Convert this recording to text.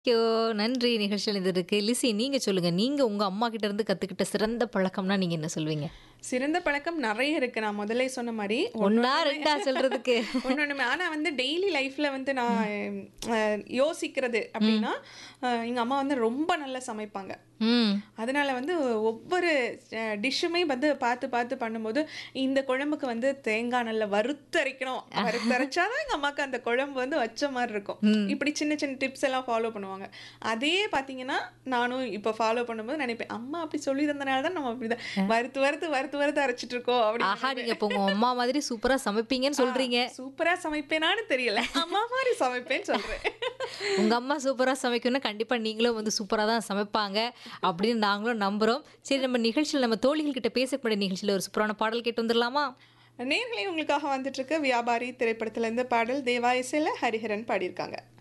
ஐயோ! நன்றி நிகழ்ச்சியில் இருந்ததுக்கு. லிஸி நீங்க சொல்லுங்க. நீங்க உங்க அம்மா கிட்ட இருந்து கத்துக்கிட்ட சிறந்த பழக்கம்னா நீங்க என்ன சொல்வீங்க? சிறந்த பழக்கம் நெறைய இருக்கு. நான் முதல்லயே சொன்ன மாரி. ஒண்ணா, ரெண்டா சொல்றதுக்கு? ஒண்ணொண்ணுமே. ஆனா வந்து டெய்லி லைஃப்ல வந்து நான் அ யோசிக்கிறது அப்டின்னா, அ எங்க அம்மா வந்து ரொம்ப நல்லா சமைப்பாங்க. ம். அதனால வந்து ஒவ்வொரு அ டிஷ்ஷுமே வந்து பார்த்து பார்த்து பண்ணும்போது, இந்த குழம்புக்கு வந்து தேங்காய் நல்லா வறுத்தரைக்கணும். வறுத்தரைச்சா தான் எங்க அம்மாக்கு அந்த குழம்பு வந்து வச்ச மாரி இருக்கும். ம். இப்படி சின்ன சின்ன டிப்ஸ் எல்லாம் ஃபாலோ பண்ணுவாங்க. அதே பார்த்தீங்கன்னா, நானும் இப்போ ஃபாலோ பண்ணும்போது நினைப்பேன், அம்மா அப்படி சொல்லி தந்தனால தான் நம்ம அப்படிதான் வறுத்து வறுத்து வறுத்து வறுத்து அரைச்சிட்டு இருக்கோம் ஆஹா! அப்படின்னு நீங்க இப்ப உங்க அம்மா மாதிரி சூப்பரா சமைப்பீங்கன்னு சொல்றீங்க. சூப்பரா சமைப்பேனான்னு தெரியல. அம்மா மாதிரி சமைப்பேன்னு சொல்றேன். உங்க அம்மா சூப்பரா சமைக்கணும்னா கண்டிப்பா நீங்களும் வந்து சூப்பரா தான் சமைப்பாங்க அப்படின்னு நாங்களும் நம்புறோம். சரி நம்ம நிகழ்ச்சியில நம்ம தோழிகள் கிட்ட பேசக்கூடிய நிகழ்ச்சியில ஒரு சூப்பரான பாடல் கேட்டு வந்துடலாமா? நேர்களே உங்களுக்காக வந்துட்டு இருக்க வியாபாரி திரைப்படத்துல இருந்து பாடல் தேவா இசையில ஹரிஹரன் பாடியிருக்காங்க.